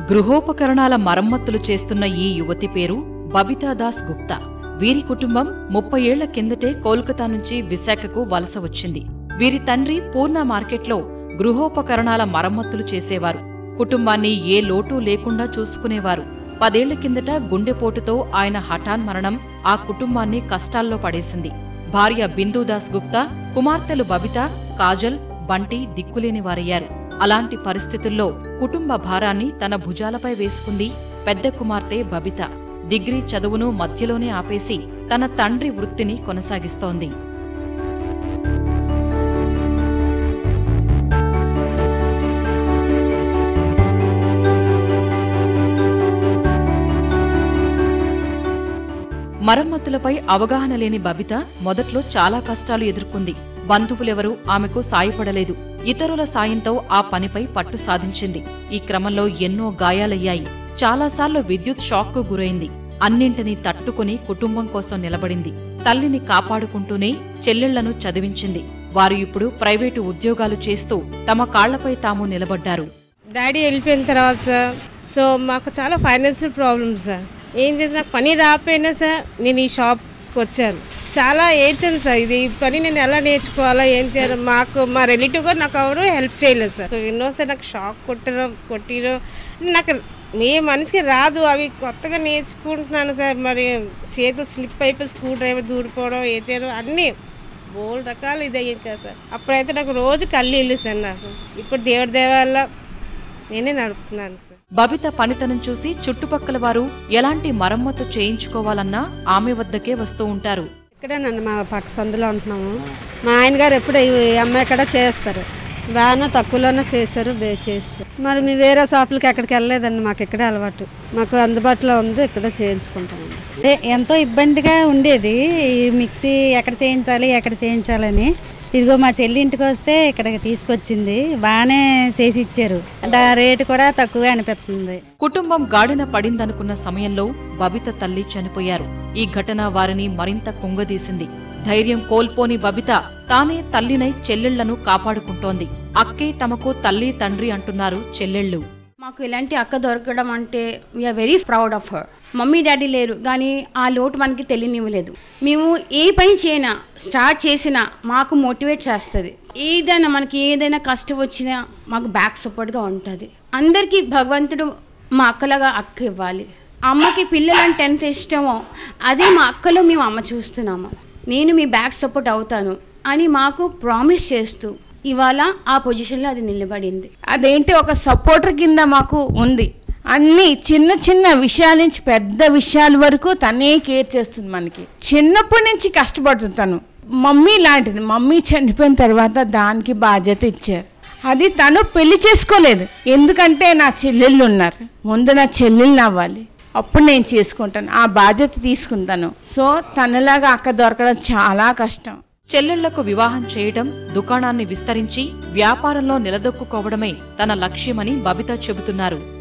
గృహోపకరణాల మరమ్మతులు చేస్తున్న ఈ యువతి పేరు బబితా దాస్ గుప్తా వీరి కుటుంబం ముప్పై ఏళ్ల కిందటే కోల్కతా నుంచి విశాఖకు వలస వచ్చింది వీరి తండ్రి పూర్ణ మార్కెట్లో గృహోపకరణాల మరమ్మతులు చేసేవారు కుటుంబాన్ని ఏ లోటు లేకుండా చూసుకునేవారు పదేళ్ల కిందట గుండెపోటుతో ఆయన హఠాన్ మరణం ఆ కుటుంబాన్ని కష్టాల్లో పడేసింది భార్య బిందూదాస్ గుప్తా కుమార్తెలు బబిత కాజల్ బంటి దిక్కులేని వారయ్యారు అలాంటి పరిస్థితుల్లో కుటుంబ భారాన్ని తన భుజాలపై వేసుకుంది పెద్ద కుమార్తె బబిత డిగ్రీ చదువును మధ్యలోనే ఆపేసి తన తండ్రి వృత్తిని కొనసాగిస్తోంది మరమ్మతులపై అవగాహన లేని బబిత మొదట్లో చాలా కష్టాలు ఎదుర్కొంది బంధువులెవరూ ఆమెకు సాయపడలేదు ఇతరుల సాయంతో ఆ పనిపై పట్టు సాధించింది ఈ క్రమంలో ఎన్నో గాయాలయ్యాయి చాలాసార్లు విద్యుత్ షాక్కు గురైంది అన్నింటినీ తట్టుకుని కుటుంబం కోసం నిలబడింది తల్లిని కాపాడుకుంటూనే చెల్లెళ్లను చదివించింది వారు ఇప్పుడు ప్రైవేటు ఉద్యోగాలు చేస్తూ తమ కాళ్లపై తాము నిలబడ్డారు డాడీ వెళ్ళిపోయిన తర్వాత సార్ సో మాకు చాలా ఫైనాన్షియల్ ప్రాబ్లమ్స్ సార్ ఏం చేసినా పని రాకపోయినా సార్ నేను ఈ షాప్కి వచ్చాను చాలా ఏడ్చాను సార్ ఇది ఈ పని నేను ఎలా నేర్చుకోవాలా ఏం చేయాలి మాకు మా రిలేటివ్ కూడా నాకు ఎవరు హెల్ప్ చేయలేదు సార్ ఎన్నోసారి నాకు షాక్ కొట్టడం కొట్టిరం నాకు మీ మనిషికి రాదు అవి కొత్తగా నేర్చుకుంటున్నాను సార్ మరి చేతులు స్లిప్ అయిపోయి స్క్రూ డ్రైవర్ దూరిపోవడం ఏ చేయడం అన్నీ బోల్ రకాలు ఇది అయ్యింది కదా సార్ అప్పుడైతే నాకు రోజు కళ్ళు ఇల్లు సార్ నాకు ఇప్పుడు దేవుడి దేవాల నేనే నడుపుతున్నాను సార్ బబిత పనితనం చూసి చుట్టుపక్కల వారు ఎలాంటి మరమ్మతు చేయించుకోవాలన్నా ఆమె వద్దకే వస్తూ ఉంటారు ఇక్కడేనండి మా పక్క సందులో ఉంటున్నాము మా ఆయన గారు ఎప్పుడు ఈ అమ్మాయి కూడా చేస్తారు బాగానే తక్కువలోనే చేశారు బే చేస్తారు మరి మీ వేరే షాపులకి ఎక్కడికి వెళ్ళలేదండి మాకు ఇక్కడే అలవాటు మాకు అందుబాటులో ఉంది ఇక్కడ చేయించుకుంటామండి అదే ఎంతో ఇబ్బందిగా ఉండేది ఈ మిక్సీ ఎక్కడ చేయించాలి ఎక్కడ చేయించాలని ఇదిగో మా చెల్లి ఇంటికి వస్తే ఇక్కడికి తీసుకొచ్చింది బాగానే చేసి ఇచ్చారు అంటే ఆ రేటు కూడా తక్కువగా అనిపిస్తుంది కుటుంబం గాడిన పడిందనుకున్న సమయంలో బబిత తల్లి చనిపోయారు ఈ ఘటన వారిని మరింత కుంగదీసింది ధైర్యం కోల్పోని బబిత తానే తల్లినై చెల్లెళ్లను కాపాడుకుంటోంది అక్కే తమకు తల్లి తండ్రి అంటున్నారు చెల్లెళ్ళు మాకు ఇలాంటి అక్క దొరకడం అంటే we are very proud of her mummy daddy లేరు కానీ ఆ లోటు మనకి తెలియనివ్వలేదు మేము ఏ పని చేయనా స్టార్ట్ చేసినా మాకు మోటివేట్ చేస్తుంది ఏదైనా మనకి ఏదైనా కష్టం వచ్చినా మాకు బ్యాక్ సపోర్ట్గా ఉంటుంది అందరికీ భగవంతుడు మా అక్కలాగా అక్క ఇవ్వాలి అమ్మకి పిల్లలంటే ఎంత ఇష్టమో అదే మా అక్కలో మేము అమ్మ చూస్తున్నాము నేను మీ బ్యాక్ సపోర్ట్ అవుతాను అని మాకు ప్రామిస్ చేస్తూ ఇవాళ ఆ పొజిషన్లో అది నిలబడింది అదేంటి ఒక సపోర్టర్ కింద మాకు ఉంది అన్ని చిన్న చిన్న విషయాల నుంచి పెద్ద విషయాల వరకు తనే కేర్ చేస్తుంది మనకి చిన్నప్పటి నుంచి కష్టపడుతుంది తను మమ్మీ లాంటిది మమ్మీ చనిపోయిన తర్వాత దానికి బాధ్యత ఇచ్చారు అది తను పెళ్లి చేసుకోలేదు ఎందుకంటే నా చెల్లెళ్ళు ఉన్నారు ముందు నా చెల్లెళ్ళు అవ్వాలి అప్పుడు నేను చేసుకుంటాను ఆ బాధ్యత తీసుకుంటాను సో తనలాగా అక్క దొరకడం చాలా కష్టం చెల్లెళ్లకు వివాహం చేయడం దుకాణాన్ని విస్తరించి వ్యాపారంలో నిలదొక్కుకోవడమే తన లక్ష్యమని బబిత చెబుతున్నారు